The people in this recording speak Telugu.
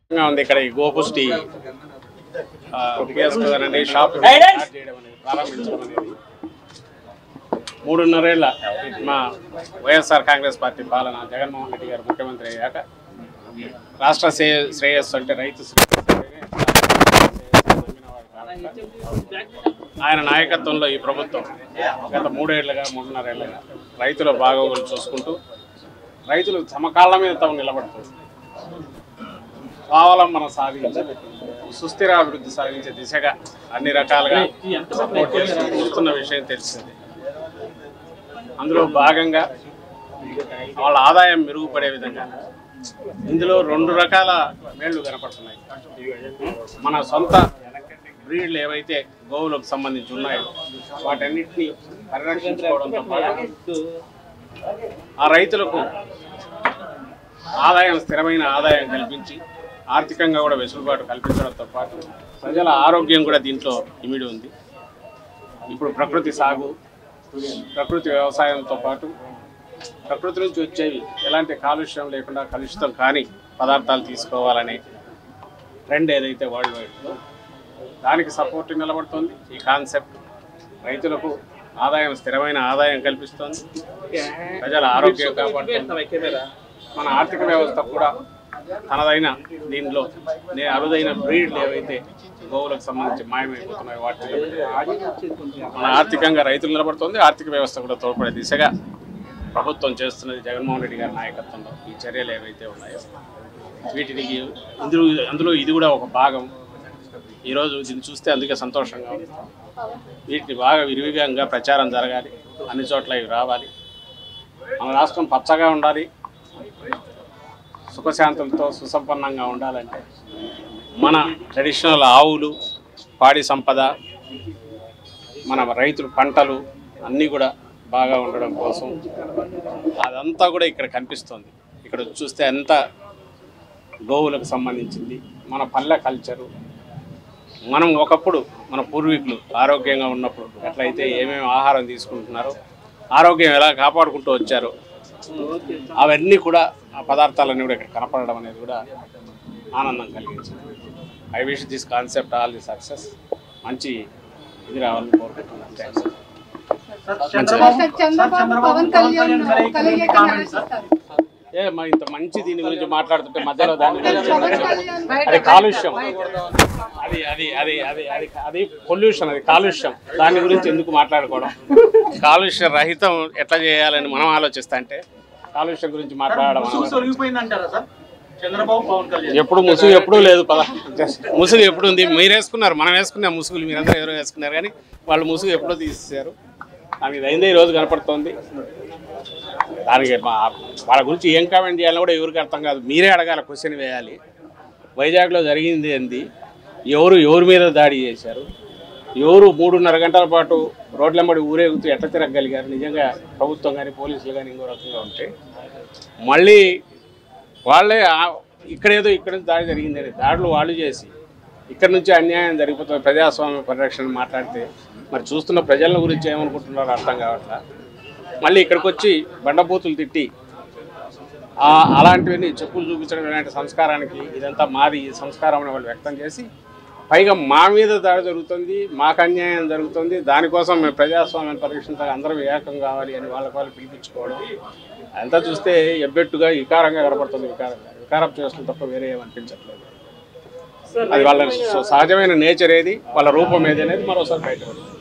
గా ఉంది ఇక్కడ ఈ గోపుష్టి ఆ, కియోస్క్ అనేది షాప్ స్టార్ట్ చేయడం అనేది ప్రారంభించడం అనేది మూడున్నరేళ్ల మా వైఎస్ఆర్ కాంగ్రెస్ పార్టీ పాలన జగన్మోహన్ రెడ్డి గారు ముఖ్యమంత్రి అయ్యాక రాష్ట్ర శ్రేయ- శ్రేయస్సు అంటే రైతు శ్రేయస్సు అంటేనే శ్రేయస్సు నమ్మినవాడు కాబట్టి ఆయన నాయకత్వంలో ఈ ప్రభుత్వం గత మూడేళ్లుగా మూడున్నరేళ్లుగా రైతుల బాగోగులు చూసుకుంటూ రైతులు తమ కాళ్ళ మీద తాము నిలబడుతుంది స్వావలంబన సాధించి సుస్థిర అభివృద్ధి సాధించే దిశగా అన్ని రకాలుగా సపోర్ట్ చేస్తూ చూస్తున్న విషయం తెలిసింది అందులో భాగంగా వాళ్ళ ఆదాయం మెరుగుపడే విధంగా ఇందులో రెండు రకాల మేళ్లు కనపడుతున్నాయి మన సొంత బ్రీడ్లు ఏవైతే గోవులకు సంబంధించి ఉన్నాయో వాటన్నిటిని పరిరక్షించుకోవడంతో పాటు ఆ రైతులకు ఆదాయం స్థిరమైన ఆదాయం కల్పించి ఆర్థికంగా కూడా వెసులుబాటు కల్పించడంతో పాటు ప్రజల ఆరోగ్యం కూడా దీంట్లో ఇమిడి ఉంది ఇప్పుడు ప్రకృతి సాగు ప్రకృతి వ్యవసాయంతో పాటు ప్రకృతి నుంచి వచ్చేవి ఎలాంటి కాలుష్యం లేకుండా కలుషితం కాని పదార్థాలు తీసుకోవాలనే ట్రెండ్ ఏదైతే వరల్డ్ వైడ్లో దానికి సపోర్ట్ నిలబడుతుంది ఈ కాన్సెప్ట్ రైతులకు ఆదాయం స్థిరమైన ఆదాయం కల్పిస్తుంది ప్రజల ఆరోగ్యం కాపాడుతుంది మన ఆర్థిక వ్యవస్థ కూడా తనదైన దీనిలో నే అరుదైన బ్రీడ్లు ఏవైతే గోవులకు సంబంధించి మాయమైపోతున్నాయో వాటిని మన ఆర్థికంగా రైతులు నిలబడుతుంది ఆర్థిక వ్యవస్థ కూడా తోడ్పడే దిశగా ప్రభుత్వం చేస్తున్నది జగన్మోహన్ రెడ్డి గారి నాయకత్వంలో ఈ చర్యలు ఏవైతే ఉన్నాయో వీటికి ఇందులో అందులో ఇది కూడా ఒక భాగం ఈరోజు దీన్ని చూస్తే అందుకే సంతోషంగా ఉంది వీటిని బాగా విరివిగా ప్రచారం జరగాలి అన్ని చోట్ల ఇవి రావాలి మన రాష్ట్రం పచ్చగా ఉండాలి సుఖశాంతులతో సుసంపన్నంగా ఉండాలంటే మన ట్రెడిషనల్ ఆవులు పాడి సంపద మన రైతులు పంటలు అన్నీ కూడా బాగా ఉండడం కోసం అదంతా కూడా ఇక్కడ కనిపిస్తుంది ఇక్కడ చూస్తే అంతా గోవులకు సంబంధించింది మన పల్లె కల్చరు మనం ఒకప్పుడు మన పూర్వీకులు ఆరోగ్యంగా ఉన్నప్పుడు ఎట్లయితే ఏమేమి ఆహారం తీసుకుంటున్నారో ఆరోగ్యం ఎలా కాపాడుకుంటూ వచ్చారో అవన్నీ కూడా ఆ పదార్థాలన్నీ కూడా ఇక్కడ కనపడడం అనేది కూడా ఆనందం కలిగించింది I wish this concept all the success మంచి ఇది రావాలని కోరుకుంటున్నాను థ్యాంక్స్ చంద్రబాబు సార్ చంద్రబాబు పవన్ కళ్యాణ్ కలయిక ఆలోచిస్తారు ఏ మా ఇంత మంచి దీని గురించి మాట్లాడుతుంటే మధ్యలో దాని గురించి పవన్ కళ్యాణ్ అది కాలుష్యం అది అది అది అది అది అది పొల్యూషన్ అది కాలుష్యం దాని గురించి ఎందుకు మాట్లాడుకోవడం కాలుష్య రహితం ఎట్లా చేయాలని మనం ఆలోచిస్తా అంటే కాలుష్యం గురించి మాట్లాడడం అనవసరం. తొలగిపోయిందంటారా సార్ చంద్రబాబు పవన్ కళ్యాణ్ ఎప్పుడు ముసుగు ఎప్పుడూ లేదు పద ముసుగు ఎప్పుడు ఉంది మీరు వేసుకున్నారు మనం వేసుకున్న ముసుగులు మీరందరూ ఎవరో వేసుకున్నారు కానీ వాళ్ళు ముసుగు ఎప్పుడో తీసేశారు దానికి ఇది అయిందే ఈ రోజు కనపడుతోంది దానికి మా వాళ్ళ గురించి ఏం కామెంట్ చేయాలో కూడా ఎవరికి అర్థం కాదు మీరే అడగాల క్వశ్చన్ వేయాలి వైజాగ్లో జరిగింది ఏంది ఎవరు ఎవరి మీద దాడి చేశారు ఎవరు మూడున్నర గంటల పాటు రోడ్లమ్మడి ఊరేగుతూ ఎట్లా తిరగగలిగారు నిజంగా ప్రభుత్వం కానీ పోలీసులు కానీ ఇంకో రకంగా ఉంటే మళ్ళీ వాళ్ళే ఆ- ఇక్కడేదో ఇక్కడ నుంచి దాడి జరిగిందని దాడులు వాళ్ళు చేసి ఇక్కడ నుంచి అన్యాయం జరిగిపోతుంది ప్రజాస్వామ్య పరిరక్షణ మాట్లాడితే మరి చూస్తున్న ప్రజల గురించి ఏమనుకుంటున్నారో అర్థం కావట్లా మళ్ళీ ఇక్కడికి వచ్చి బండబూతులు తిట్టి ఆ అలాంటివన్నీ చెప్పులు చూపించడం ఇలాంటి సంస్కారానికి ఇదంతా మాది ఈ సంస్కారం అని వాళ్ళు వ్యక్తం చేసి పైగా మా మీద దాడి జరుగుతుంది మాకు అన్యాయం జరుగుతుంది దానికోసం మేము ప్రజాస్వామ్యం పరీక్షించాలి అందరం ఏకం కావాలి అని వాళ్ళకి వాళ్ళు పిలిపించుకోవడం అంతా చూస్తే ఎబ్బెట్టుగా వికారంగా కనపడుతుంది వికారంగా వికారం చేస్తుంది తప్ప వేరే ఏమనిపించట్లేదు అది వాళ్ళ సహజమైన నేచర్ ఏది వాళ్ళ రూపం ఏది అనేది మరోసారి బయటపడుతుంది